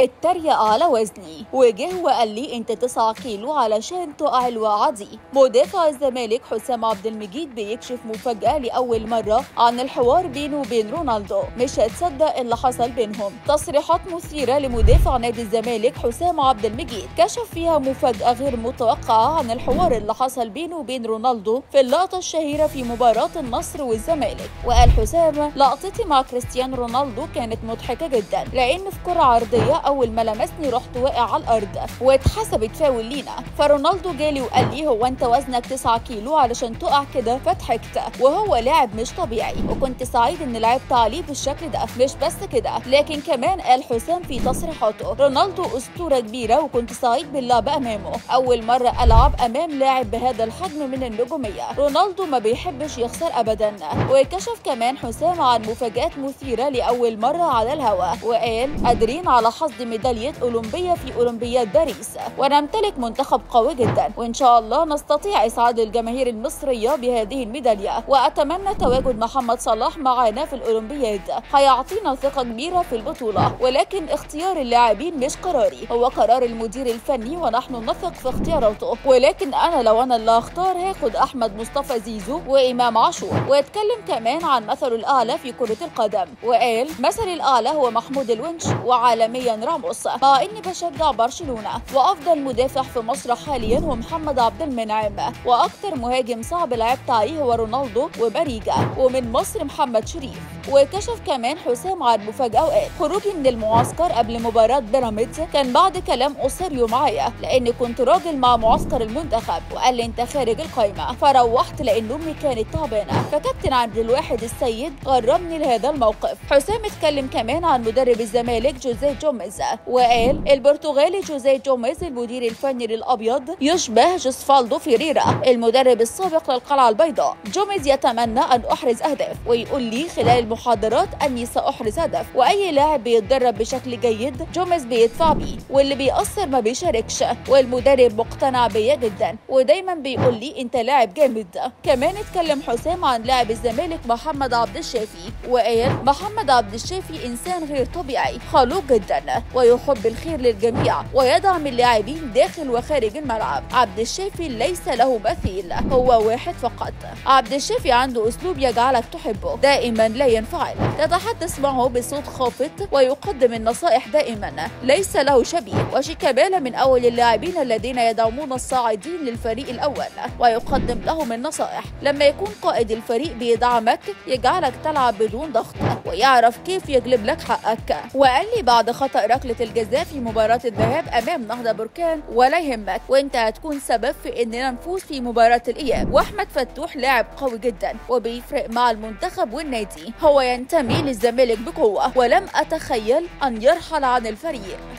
اتريق على وزني وجه وقال لي انت 9 كيلو علشان تقع الوقعه دي مدافع الزمالك حسام عبد المجيد بيكشف مفاجاه لاول مره عن الحوار بينه وبين رونالدو مش هتصدق اللي حصل بينهم تصريحات مثيره لمدافع نادي الزمالك حسام عبد المجيد كشف فيها مفاجاه غير متوقعه عن الحوار اللي حصل بينه وبين رونالدو في اللقطه الشهيره في مباراه النصر والزمالك وقال حسام لقطتي مع كريستيانو رونالدو كانت مضحكه جدا لان في كره عرضيه اول ما لمسني رحت واقع على الارض واتحسبت فاول لينا فرونالدو جالي وقال لي هو انت وزنك 9 كيلو علشان تقع كده فضحكت وهو لاعب مش طبيعي وكنت سعيد ان لعبت عليه بالشكل ده مش بس كده لكن كمان قال حسام في تصريحاته رونالدو اسطوره كبيره وكنت سعيد باللعب امامه اول مره العب امام لاعب بهذا الحجم من النجوميه رونالدو ما بيحبش يخسر ابدا وكشف كمان حسام عن مفاجات مثيره لاول مره على الهواء وقال قادرين على حصد ميداليه اولمبيه في اولمبياد باريس ونمتلك منتخب قوي جدا وان شاء الله نستطيع اسعاد الجماهير المصريه بهذه الميداليه واتمنى تواجد محمد صلاح معنا في الاولمبياد هيعطينا ثقه كبيره في البطوله ولكن اختيار اللاعبين مش قراري هو قرار المدير الفني ونحن نثق في اختياراته ولكن انا لو انا اللي هختار هاخد احمد مصطفى زيزو وامام عاشور واتكلم كمان عن مثله الاعلى في كره القدم وقال مثلي الاعلى هو محمود الونش وعالميا راموس مع اني بشجع برشلونه وافضل مدافع في مصر حاليا هو محمد عبد المنعم واكتر مهاجم صعب لعبت عليه هو رونالدو وباريجا ومن مصر محمد شريف وكشف كمان حسام عن مفاجاه وقال خروجي من المعسكر قبل مباراه بيراميدز كان بعد كلام اوسيريو معايا لان كنت راجل مع معسكر المنتخب وقال لي انت خارج القايمه فروحت لان امي كانت تعبانه فكابتن عبد الواحد السيد غرمني لهذا الموقف حسام اتكلم كمان عن مدرب الزمالك جوزيه جوميز وقال البرتغالي جوزيه جوميز المدير الفني للابيض يشبه جوسفالدو فيريرا المدرب السابق للقلعه البيضاء جوميز يتمنى ان احرز اهداف ويقول لي خلال المحاضرات اني ساحرز هدف واي لاعب بيتدرب بشكل جيد جوميز بيدفع بيه واللي بيقصر ما بيشاركش والمدرب مقتنع بيا جدا ودايما بيقول لي انت لاعب جامد كمان اتكلم حسام عن لاعب الزمالك محمد عبد الشافي وقال محمد عبد الشافي انسان غير طبيعي خلوق جدا ويحب الخير للجميع ويدعم اللاعبين داخل وخارج الملعب عبد الشافي ليس له مثيل هو واحد فقط عبد الشافي عنده اسلوب يجعلك تحبه دائما لا ينفعل تتحدث معه بصوت خافت ويقدم النصائح دائما ليس له شبيه وشيكابالا من اول اللاعبين الذين يدعمون الصاعدين للفريق الاول ويقدم لهم النصائح لما يكون قائد الفريق بيدعمك يجعلك تلعب بدون ضغط ويعرف كيف يجلب لك حقك وقال لي بعد خطأ ركلة الجزاء في مباراة الذهاب أمام نهضة بركان ولا يهمك وانت هتكون سبب في اننا نفوز في مباراة الإياب وأحمد فتوح لاعب قوي جدا وبيفرق مع المنتخب والنادي هو ينتمي للزمالك بقوة ولم أتخيل أن يرحل عن الفريق